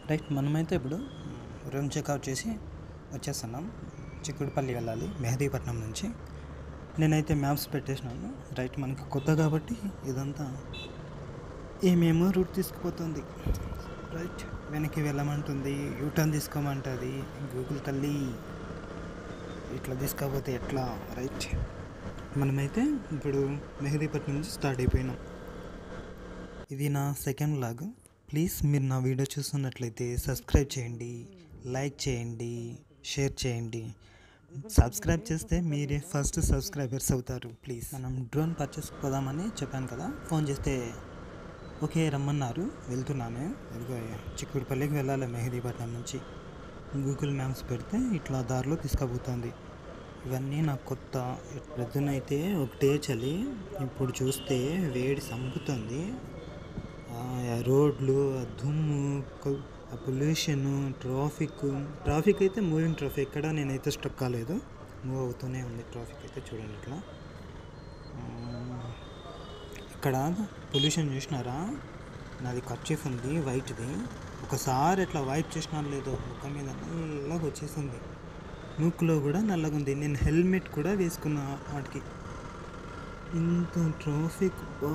Right మనమైతే ఇప్పుడు room checkout చేసి వచ్చేస్తున్నాం చిక్కుడుపల్లి వెళ్ళాలి మెహదీపట్నం నుంచి నేనైతే మ్యాప్స్ పెట్టేసినాను రైట్ మనకి కొత్త కాబట్టి ఇదంతా ఏమేమో రూట్ తీసుకుపోతుంది రైట్ వెనక్కి వెళ్ళమంటుంది యూటర్న్ తీసుకోమంటుంది గూగుల్ తల్లి ఇట్లా తీసుకోకపోతే ఎట్లా రైట్ మనమైతే ఇప్పుడు మెహదీపట్నం నుంచి స్టార్ట్ అయిపోయినాం ఇది నా సెకండ్ వ్లాగ్ ప్లీజ్ మీరు నా వీడియో చూస్తున్నట్లయితే సబ్స్క్రైబ్ చేయండి లైక్ చేయండి షేర్ చేయండి సబ్స్క్రైబ్ చేస్తే మీరే ఫస్ట్ సబ్స్క్రైబర్స్ అవుతారు ప్లీజ్ మనం డ్రోన్ పర్చేస్ పోదామని చెప్పాను కదా ఫోన్ చేస్తే ఓకే రమ్మన్నారు వెళ్తున్నాను ఇదిగో చిక్కుడుపల్లికి వెళ్ళాలి మెహదీపట్నం నుంచి గూగుల్ మ్యాప్స్ పెడితే ఇట్లా దారిలో తీసుకుపోతుంది ఇవన్నీ నాకు కొత్త ప్రొద్దునైతే ఒకటే చలి ఇప్పుడు చూస్తే వేడి సంపుతుంది ఆ రోడ్లు ఆ దుమ్ము కొ- ఆ పొల్యూషన్ ట్రాఫిక్ ట్రాఫిక్ అయితే మూవింగ్ ట్రాఫిక్ ఎక్కడ నేనైతే స్ట్రక్ కాలేదు మూవ్ అవుతూనే ఉంది ట్రాఫిక్ అయితే చూడండి ఇట్లా ఆ, ఇక్కడ పొల్యూషన్ చూసినారా నాది కర్చీఫ్ ఉంది వైట్ది ఒకసారి ఇట్లా వైప్ చేసినా లేదో ముఖం మీద నల్లగా వచ్చేసింది మూకులో కూడా నల్లగా ఉంది నేను హెల్మెట్ కూడా వేసుకున్నా వాటికి ఇంత ట్రాఫిక్ బా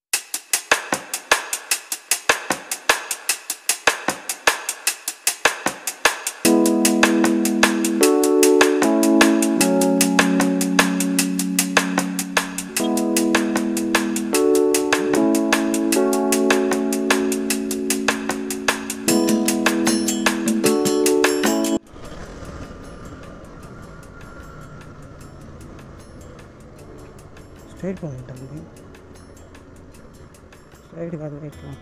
స్ట్రైట్ పోయింటుంది స్ట్రైట్ కాదు ఇట్లా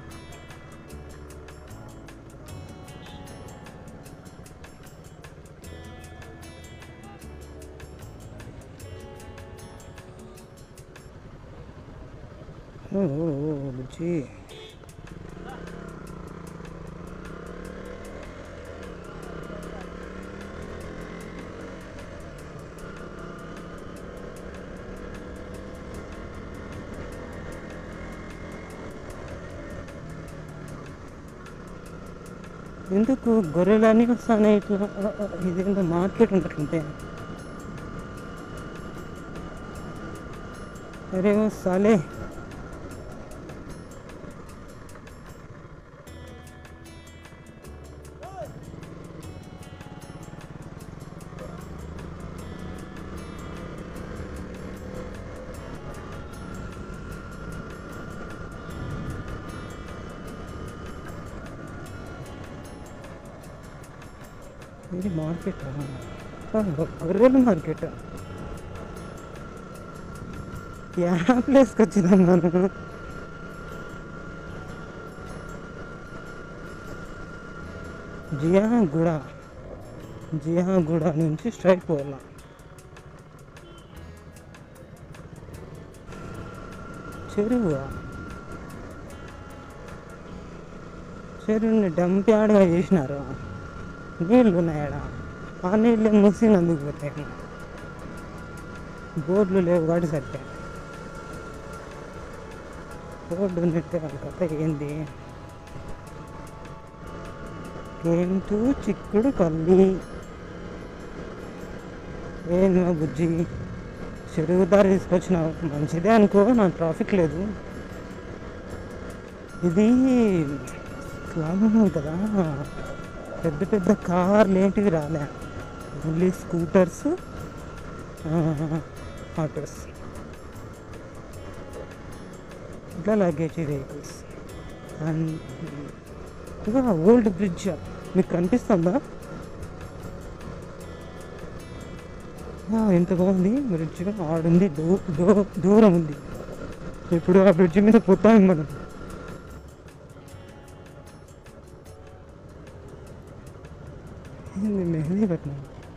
ఓ ఓ, ఓ, బుజ్జి ఎందుకు గొర్రెలు అన్నీ వస్తాయి ఇట్లా ఆ, ఆ, ఇదేంటో మార్కెట్ ఉన్నట్లుంటే అరే ఓ సాలే ఇది మార్కెట్ గొర్రెల మార్కెట్ యా ప్లేస్కి వచ్చిందా మనం జియాగూడ జియాగూడ నుంచి స్ట్రైట్ పోవాలా చెరువు చెరువుని డంప్ యార్డ్గా చేసినారు నీళ్ళు ఉన్నాయడ ఆ నీళ్ళు మూసినందుకు పోతాయి బోర్డులు లేవు కాబట్టి సరిపే బోర్డు ఉన్నట్టే వాళ్ళ కథ ఏంది ఏంటూ చిక్కుడు కల్లి ఏంది మా బుజ్జి చెరువు దారి తీసుకొచ్చినావు మంచిదే అనుకో నా ట్రాఫిక్ లేదు ఇది స్లమ్ కదా పెద్ద పెద్ద కార్లు ఏంటివి రాలే ఓన్లీ స్కూటర్స్ ఆటోస్ ఇట్లా లగేజ్ వెహికల్స్ అండ్ ఇక ఓల్డ్ బ్రిడ్జ్ మీకు కనిపిస్తుందా ఆ, ఎంత బాగుంది బ్రిడ్జ్ ఆడుంది దూ దూ దూరం ఉంది ఇప్పుడు ఆ బ్రిడ్జ్ మీద పోతాం మనం ఏంది మెహదీపట్నం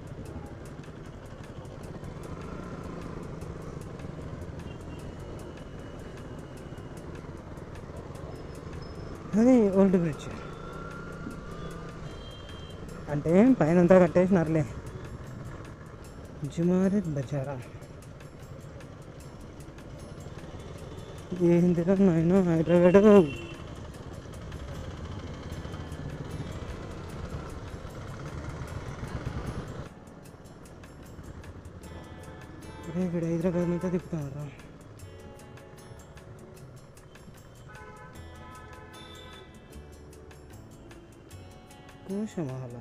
అది ఓల్డ్ బ్రిడ్జ్ అంటే పైన అంతా కట్టేసినారులే జుమారెత్ బజారా ఏందిరా నాయన హైదరాబాద్ అరే వీడు హైదరాబాద్ అంతా తిప్పుతాడు రా కోశమహల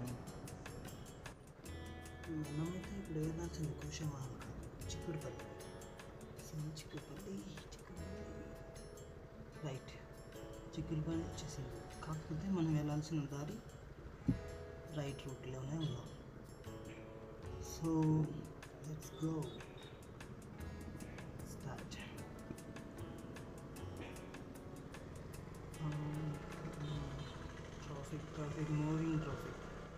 మనమైతే ఇప్పుడు వెళ్ళాల్సింది కోశమహల్ కాదు చిక్కుడుపల్లి సో చిక్కుడుపల్లి చిక్కుడుపల్లి రైట్ చిక్కుడుపల్లి వచ్చేసింది కాకపోతే మనం వెళ్ళాల్సిన దారి రైట్ రూట్లోనే ఉన్నాం so let's go start traffic traffic moving traffic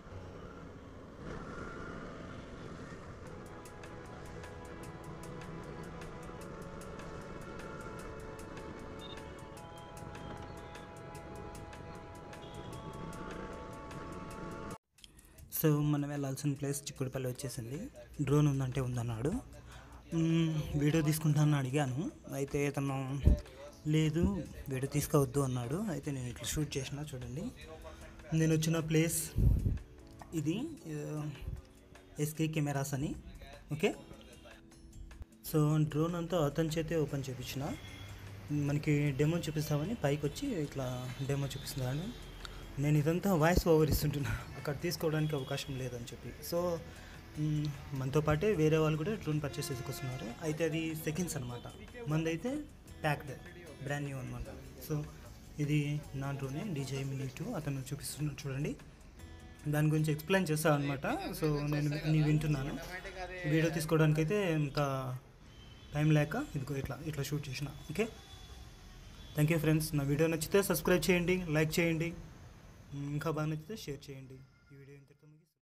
so మనం వెళ్ళాల్సిన ప్లేస్ చిక్కుడుపల్లి వచ్చేసింది డ్రోన్ ఉందంటే ఉందన్నాడు మ్మ్, వీడియో తీసుకుంటానని అడిగాను అయితే తను లేదు వీడియో తీసుకోవద్దు అన్నాడు అయితే నేను ఇట్లా షూట్ చేసిన చూడండి నేను వచ్చిన ప్లేస్ ఇది ఎస్కే కెమెరాస్ అని ఓకే సో డ్రోన్ అంతా అతని చేతే ఓపెన్ చేపించిన మనకి డెమో చూపిస్తామని పైకి వచ్చి ఇట్లా డెమో చూపిస్తున్నాను నేను ఇదంతా వాయిస్ ఓవర్ ఇస్తుంటున్నా అక్కడ తీసుకోవడానికి అవకాశం లేదని చెప్పి సో మ్, మనతో పాటే వేరే వాళ్ళు కూడా డ్రోన్ పర్చేస్ చేసుకొస్తున్నారు అయితే అది సెకండ్స్ అనమాట మందైతే ప్యాక్డ్ బ్రాండ్ న్యూ అనమాట సో ఇది నా డ్రోనే డీజే మినీ టూ అతను చూపిస్తున్నాడు చూడండి దాని గురించి ఎక్స్ప్లెయిన్ చేస్తాను అనమాట సో నేను నేను వింటున్నాను వీడియో తీసుకోవడానికి అయితే ఇంత టైం లేక ఇదిగో ఇట్లా ఇట్లా షూట్ చేసిన ఓకే థ్యాంక్ యూ ఫ్రెండ్స్ నా వీడియో నచ్చితే సబ్స్క్రైబ్ చేయండి లైక్ చేయండి ఇంకా బాగా నచ్చితే షేర్ చేయండి ఈ వీడియో ఇంతటితో ముగిస్తున్నాను.